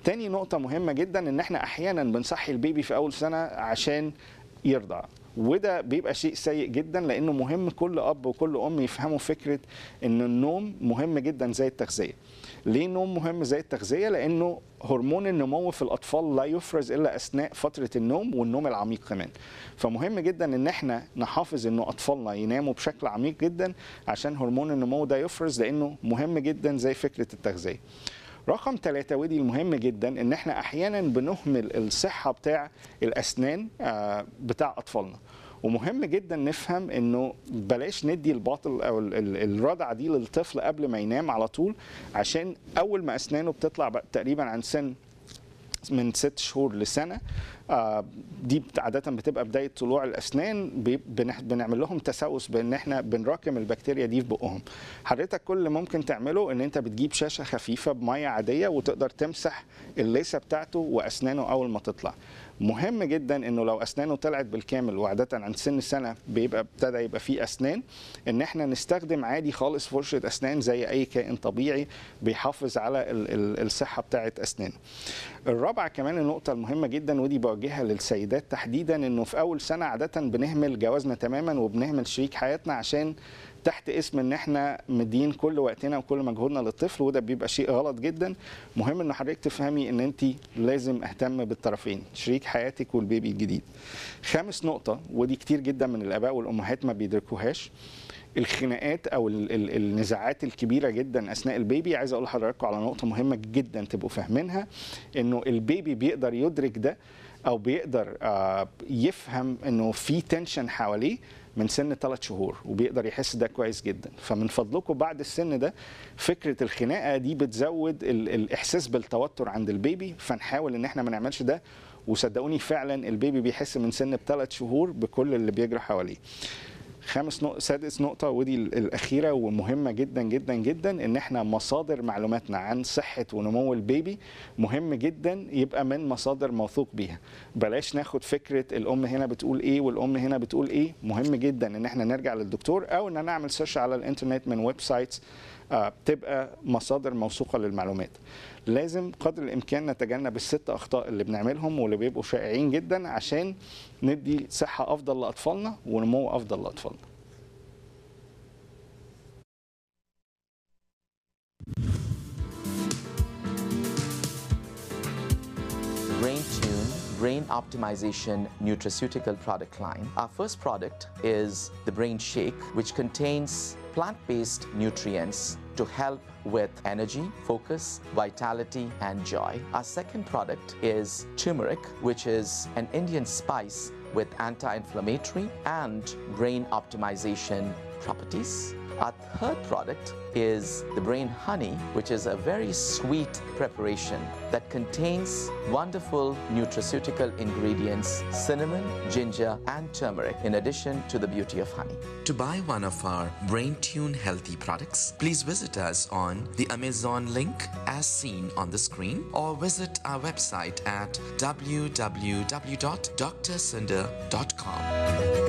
تاني نقطة مهمة جدا ان احنا احيانا بنصحي البيبي في اول سنة عشان يرضع وده بيبقى شيء سيء جدا لانه مهم كل اب وكل ام يفهموا فكره ان النوم مهم جدا زي التغذيه. ليه النوم مهم زي التغذيه؟ لانه هرمون النمو في الاطفال لا يفرز الا اثناء فتره النوم والنوم العميق كمان. فمهم جدا ان احنا نحافظ انه اطفالنا يناموا بشكل عميق جدا عشان هرمون النمو ده يفرز لانه مهم جدا زي فكره التغذيه. رقم ثلاثة ودي المهم جدا ان احنا احيانا بنهمل الصحة بتاع الاسنان آه، بتاع اطفالنا ومهم جدا نفهم انه بلاش ندي الباطل او ال- ال- الرضعه دي للطفل قبل ما ينام على طول عشان اول ما اسنانه بتطلع بقى تقريبا عن سن من ست شهور لسنه آه، دي بت- عاده بتبقى بدايه طلوع الاسنان بي- بنح- بنعمل لهم تسوس بان احنا بنراكم البكتيريا دي في بقهم حضرتك كل اللي ممكن تعمله ان انت بتجيب شاشه خفيفه بميه عاديه وتقدر تمسح الليسه بتاعته واسنانه اول ما تطلع مهم جدا انه لو اسنانه طلعت بالكامل وعاده عند سن سنه بيبقى ابتدى يبقى فيه اسنان ان احنا نستخدم عادي خالص فرشه اسنان زي اي كائن طبيعي بيحافظ على ال- ال- الصحه بتاعه اسنانه. الرابعه كمان النقطه المهمه جدا ودي بوجهها للسيدات تحديدا انه في اول سنه عاده بنهمل جوازنا تماما وبنهمل شريك حياتنا عشان تحت اسم ان احنا مدين كل وقتنا وكل مجهودنا للطفل وده بيبقى شيء غلط جدا مهم ان حضرتك تفهمي ان انت لازم اهتم بالطرفين شريك حياتك والبيبي الجديد خامس نقطه ودي كتير جدا من الاباء والامهات ما بيدركوهاش الخناقات او ال- ال- النزاعات الكبيره جدا اثناء البيبي عايز اقول لحضراتكم على نقطه مهمه جدا تبقوا فاهمينها انه البيبي بيقدر يدرك ده او بيقدر آه، يفهم انه في تنشن حواليه من سن ثلاث شهور وبيقدر يحس ده كويس جدا فمن فضلكم بعد السن ده فكره الخناقه دي بتزود ال- الاحساس بالتوتر عند البيبي فنحاول ان احنا ما نعملش ده وصدقوني فعلا البيبي بيحس من سن بثلاث شهور بكل اللي بيجرى حواليه خامس نقطة سادس نقطة ودي ال- الأخيرة ومهمة جدا جدا جدا إن إحنا مصادر معلوماتنا عن صحة ونمو البيبي مهم جدا يبقى من مصادر موثوق بيها بلاش ناخد فكرة الأم هنا بتقول إيه والأم هنا بتقول إيه مهم جدا إن إحنا نرجع للدكتور أو إن نعمل سيرش على الإنترنت من ويب سايتس آه، بتبقى مصادر موثوقة للمعلومات لازم قدر الإمكان نتجنب الست أخطاء اللي بنعملهم واللي بيبقوا شائعين جدا عشان ندي صحة أفضل لأطفالنا ونمو أفضل لأطفالنا Brain Tune Brain Optimization Nutraceutical product line. Our first product is the Brain Shake, which contains plant based nutrients to help with energy, focus, vitality, and joy. Our second product is turmeric, which is an Indian spice with anti inflammatory and brain optimization properties. Our third product is the brain honey, which is a very sweet preparation that contains wonderful nutraceutical ingredients cinnamon, ginger, and turmeric, in addition to the beauty of honey. To buy one of our Brain Tune healthy products, please visit us on the Amazon link as seen on the screen or visit our website at www.drsunder.com.